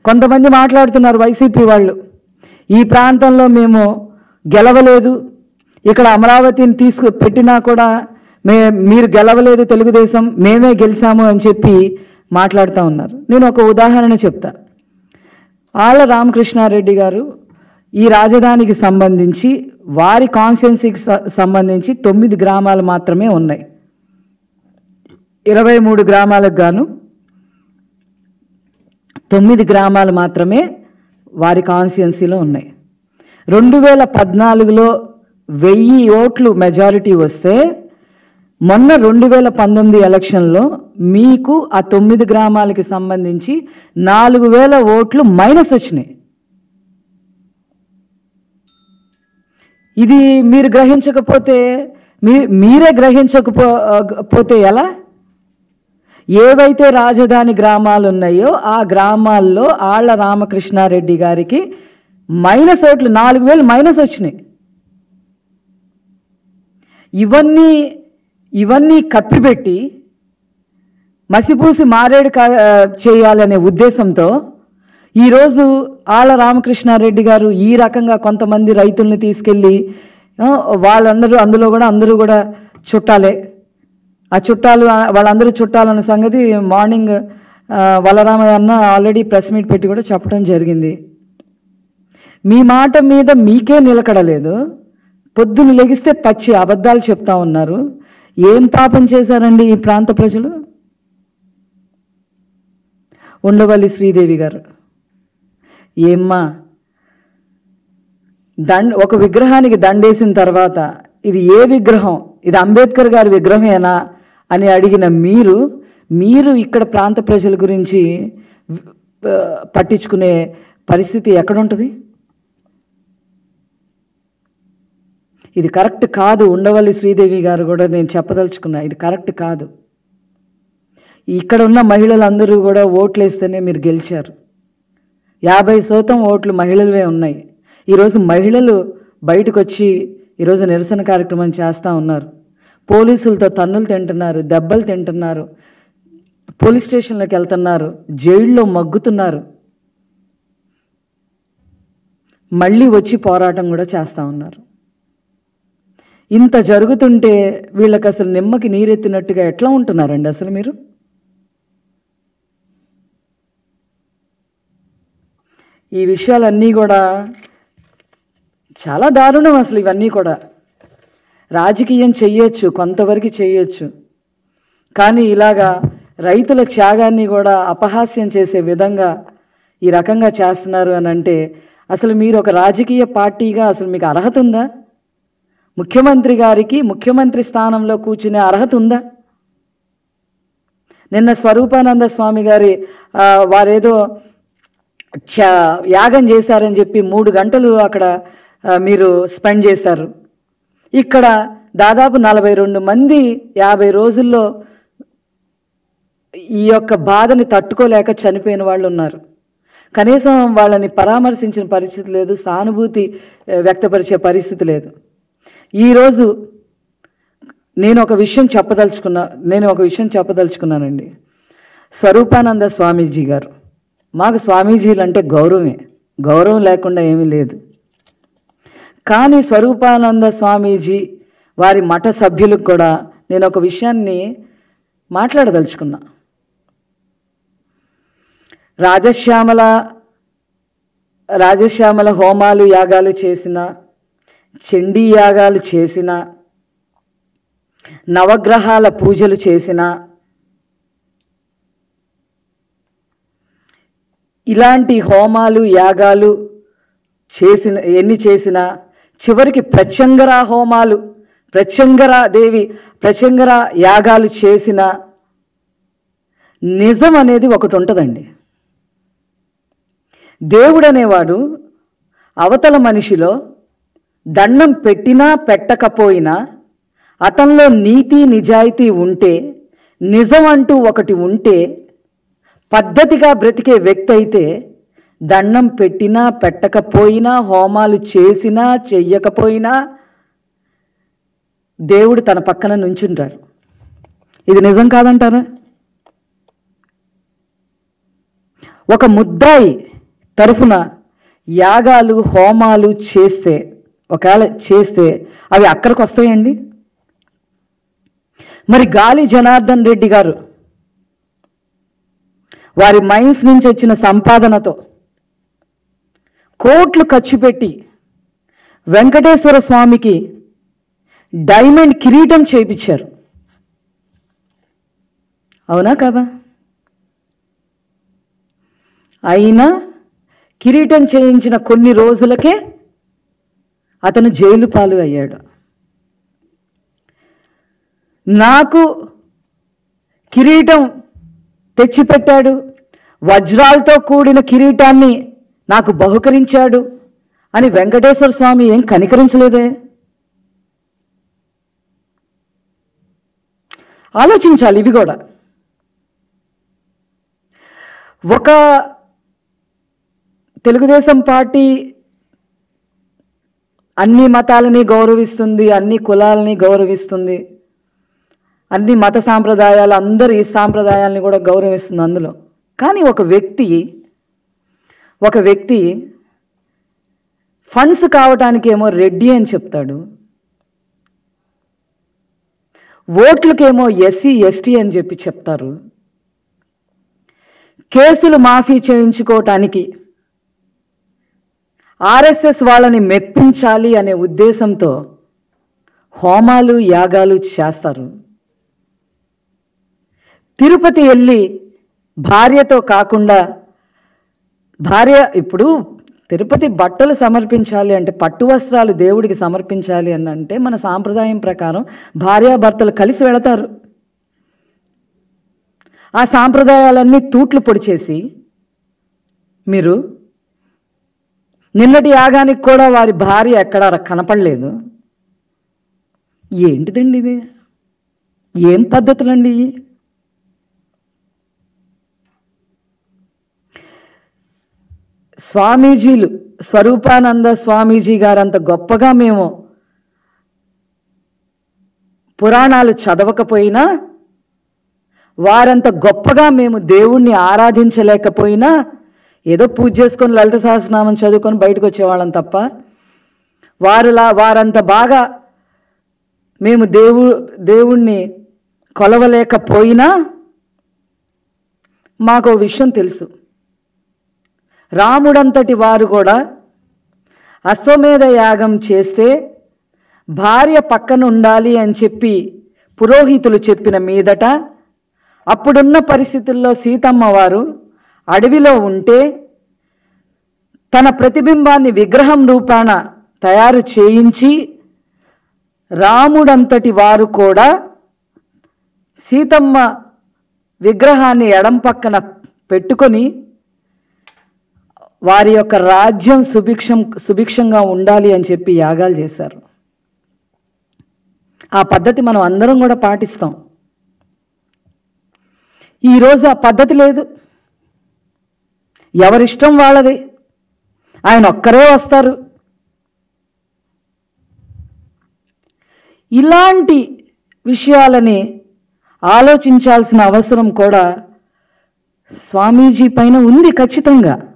కొంతమంది మాట్లాడుతున్నారు వైసీపీ వాళ్ళు ఈ ప్రాంతంలో మేము గెలవలేదు ఇక్కడ అమరావతిని తీసుకు పెట్టినా కూడా మే మీరు గెలవలేదు తెలుగుదేశం మేమే గెలిచాము అని చెప్పి మాట్లాడుతూ ఉన్నారు నేను ఒక ఉదాహరణ చెప్తా ఆళ్ళ రామకృష్ణారెడ్డి గారు ఈ రాజధానికి సంబంధించి వారి కాన్స్టిట్యున్సీకి స- సంబంధించి తొమ్మిది గ్రామాలు మాత్రమే ఉన్నాయి ఇరవై మూడు గ్రామాలకు గాను తొమ్మిది గ్రామాలు మాత్రమే వారి కాన్స్టిట్యున్సీలో ఉన్నాయి రెండు వేల పద్నాలుగులో వెయ్యి ఓట్లు మెజారిటీ వస్తే మొన్న రెండు వేల పంతొమ్మిది ఎలక్షన్లో మీకు ఆ తొమ్మిది గ్రామాలకి సంబంధించి నాలుగు వేల ఓట్లు మైనస్ వచ్చినాయి ఇది మీరు గ్రహించకపోతే మీ మీరే గ్రహించకపో పోతే ఎలా ఏవైతే రాజధాని గ్రామాలు ఉన్నాయో ఆ గ్రామాల్లో ఆళ్ల రామకృష్ణారెడ్డి గారికి మైనస్ ఓట్లు నాలుగు వేలు మైనస్ వచ్చినాయి ఇవన్నీ ఇవన్నీ కప్పిపెట్టి మసిపూసి మారేడు కా- ఆ, చేయాలనే ఉద్దేశంతో ఈరోజు ఆళ్ళ రామకృష్ణారెడ్డి గారు ఈ రకంగా కొంతమంది రైతుల్ని తీసుకెళ్ళి ఆ, వాళ్ళందరూ అందులో కూడా అందరూ కూడా చుట్టాలే ఆ చుట్టాలు ఆ, వాళ్ళందరూ చుట్టాలన్న సంగతి మార్నింగ్ ఆ, వలరామయ్య అన్న ఆల్రెడీ ప్రెస్ మీట్ పెట్టి కూడా చెప్పడం జరిగింది మీ మాట మీద మీకే నిలకడలేదు పొద్దున లెగిస్తే పచ్చి అబద్ధాలు చెప్తా ఉన్నారు ఏం పాపం చేశారండి ఈ ప్రాంత ప్రజలు ఉండవల్లి శ్రీదేవి గారు ఏమ్మా దండ్ ఒక విగ్రహానికి దండేసిన తర్వాత ఇది ఏ విగ్రహం ఇది అంబేద్కర్ గారి విగ్రహమేనా అని అడిగిన మీరు మీరు ఇక్కడ ప్రాంత ప్రజల గురించి ఆ, పట్టించుకునే పరిస్థితి ఎక్కడుంటుంది ఇది కరెక్ట్ కాదు ఉండవల్లి శ్రీదేవి గారు కూడా నేను చెప్పదలుచుకున్నా ఇది కరెక్ట్ కాదు ఇక్కడ ఉన్న మహిళలందరూ కూడా ఓట్లు వేస్తేనే మీరు గెలిచారు యాభై శాతం ఓట్లు మహిళలవే ఉన్నాయి ఈరోజు మహిళలు బయటకు వచ్చి ఈరోజు నిరసన కార్యక్రమం చేస్తూ ఉన్నారు పోలీసులతో తన్నులు తింటున్నారు దెబ్బలు తింటున్నారు పోలీస్ స్టేషన్లోకి వెళ్తున్నారు జైల్లో మగ్గుతున్నారు మళ్ళీ వచ్చి పోరాటం కూడా చేస్తూ ఉన్నారు ఇంత జరుగుతుంటే వీళ్ళకి అసలు నిమ్మకి నీరెత్తినట్టుగా ఎట్లా ఉంటున్నారండి అసలు మీరు ఈ విషయాలన్నీ కూడా చాలా దారుణం అసలు ఇవన్నీ కూడా రాజకీయం చెయ్యొచ్చు కొంతవరకు చెయ్యొచ్చు కానీ ఇలాగా రైతుల త్యాగాన్ని కూడా అపహాస్యం చేసే విధంగా ఈ రకంగా చేస్తున్నారు అని అంటే అసలు మీరు ఒక రాజకీయ పార్టీగా అసలు మీకు అర్హత ఉందా ముఖ్యమంత్రి గారికి ముఖ్యమంత్రి స్థానంలో కూర్చునే అర్హత ఉందా నిన్న స్వరూపానంద స్వామి గారి ఆ, వారేదో చ యాగం చేశారని చెప్పి మూడు గంటలు అక్కడ ఆ, మీరు స్పెండ్ చేశారు ఇక్కడ దాదాపు నలభై రెండు మంది యాభై రోజుల్లో ఈ యొక్క బాధని తట్టుకోలేక చనిపోయిన వాళ్ళు ఉన్నారు కనీసం వాళ్ళని పరామర్శించిన పరిస్థితి లేదు సానుభూతి ఆ, వ్యక్తపరిచే పరిస్థితి లేదు ఈరోజు నేను ఒక విషయం చెప్పదలుచుకున్నా నేను ఒక విషయం చెప్పదలుచుకున్నానండి స్వరూపానంద స్వామీజీ గారు మాకు స్వామీజీలు అంటే గౌరవమే గౌరవం లేకుండా ఏమీ లేదు కానీ స్వరూపానంద స్వామీజీ వారి మఠ సభ్యులకు కూడా నేను ఒక విషయాన్ని మాట్లాడదలుచుకున్నా రాజశ్యామల రాజశ్యామల హోమాలు యాగాలు చేసిన చండీ యాగాలు చేసిన నవగ్రహాల పూజలు చేసిన ఇలాంటి హోమాలు యాగాలు చేసిన ఎన్ని చేసినా చివరికి ప్రత్యంగర హోమాలు ప్రత్యంగర దేవి ప్రత్యంగర యాగాలు చేసిన నిజం అనేది ఒకటి ఉంటుందండి దేవుడు అనేవాడు అవతల మనిషిలో దండం పెట్టినా పెట్టకపోయినా అతనిలో నీతి నిజాయితీ ఉంటే నిజం అంటూ ఒకటి ఉంటే పద్ధతిగా బ్రతికే వ్యక్తి అయితే దండం పెట్టినా పెట్టకపోయినా హోమాలు చేసినా చెయ్యకపోయినా దేవుడు తన పక్కన నుంచుంటాడు ఇది నిజం కాదంటారా ఒక ముద్దాయి తరఫున యాగాలు హోమాలు చేస్తే ఒకవేళ చేస్తే అవి అక్కడికి వస్తాయండి మరి గాలి జనార్దన్ రెడ్డి గారు వారి మైన్స్ నుంచి వచ్చిన సంపాదనతో కోట్లు ఖర్చు పెట్టి వెంకటేశ్వర స్వామికి డైమండ్ కిరీటం చేయించారు అవునా కదా అయినా కిరీటం చేయించిన కొన్ని రోజులకే అతను జైలు పాలు అయ్యాడు నాకు కిరీటం తెచ్చిపెట్టాడు వజ్రాలతో కూడిన కిరీటాన్ని నాకు బహుకరించాడు అని వెంకటేశ్వర స్వామి ఏం కనికరించలేదే ఆలోచించాలి ఇవి కూడా ఒక తెలుగుదేశం పార్టీ అన్ని మతాలని గౌరవిస్తుంది అన్ని కులాలని గౌరవిస్తుంది అన్ని మత సాంప్రదాయాలు అందరూ ఈ సాంప్రదాయాలని కూడా గౌరవిస్తుంది అందులో కానీ ఒక వ్యక్తి ఒక వ్యక్తి ఫండ్స్ కావటానికి ఏమో రెడ్డి అని చెప్తాడు ఓట్లకేమో ఎస్సీ ఎస్టీ అని చెప్పి చెప్తారు కేసులు మాఫీ చేయించుకోవటానికి ఆర్ఎస్ఎస్ వాళ్ళని మెప్పించాలి అనే ఉద్దేశంతో హోమాలు యాగాలు చేస్తారు తిరుపతి వెళ్ళి భార్యతో కాకుండా భార్య ఇప్పుడు తిరుపతి బట్టలు సమర్పించాలి అంటే పట్టు వస్త్రాలు దేవుడికి సమర్పించాలి అని అంటే మన సాంప్రదాయం ప్రకారం భార్యాభర్తలు కలిసి వెళతారు ఆ సాంప్రదాయాలన్నీ తూట్లు పొడిచేసి మీరు నిన్నటి యాగానికి కూడా వారి భార్య ఎక్కడా కనపడలేదు ఏంటిదండి ఇది ఏం పద్ధతులండి ఇవి? స్వామీజీలు స్వరూపానంద స్వామీజీ గారంత గొప్పగా మేము పురాణాలు చదవకపోయినా వారంత గొప్పగా మేము దేవుణ్ణి ఆరాధించలేకపోయినా ఏదో పూజ చేసుకొని లలిత సహస్రనామం చదువుకొని బయటకు వచ్చేవాళ్ళం తప్ప వారులా వారంత బాగా మేము దేవు దేవుణ్ణి కొలవలేకపోయినా మాకు ఓ విషయం తెలుసు రాముడంతటి వారు కూడా అశ్వమేధ యాగం చేస్తే భార్య పక్కన ఉండాలి అని చెప్పి పురోహితులు చెప్పిన మీదట అప్పుడున్న పరిస్థితుల్లో సీతమ్మ వారు అడవిలో ఉంటే తన ప్రతిబింబాన్ని విగ్రహం రూపాన తయారు చేయించి రాముడంతటి వారు కూడా సీతమ్మ విగ్రహాన్ని ఎడం పక్కన పెట్టుకొని వారి యొక్క రాజ్యం సుభిక్షం సుభిక్షంగా ఉండాలి అని చెప్పి యాగాలు చేశారు ఆ పద్ధతి మనం అందరం కూడా పాటిస్తాం ఈరోజు ఆ పద్ధతి లేదు ఎవరిష్టం వాళ్ళది ఆయన ఒక్కరే వస్తారు ఇలాంటి విషయాలని ఆలోచించాల్సిన అవసరం కూడా స్వామీజీ పైన ఉంది ఖచ్చితంగా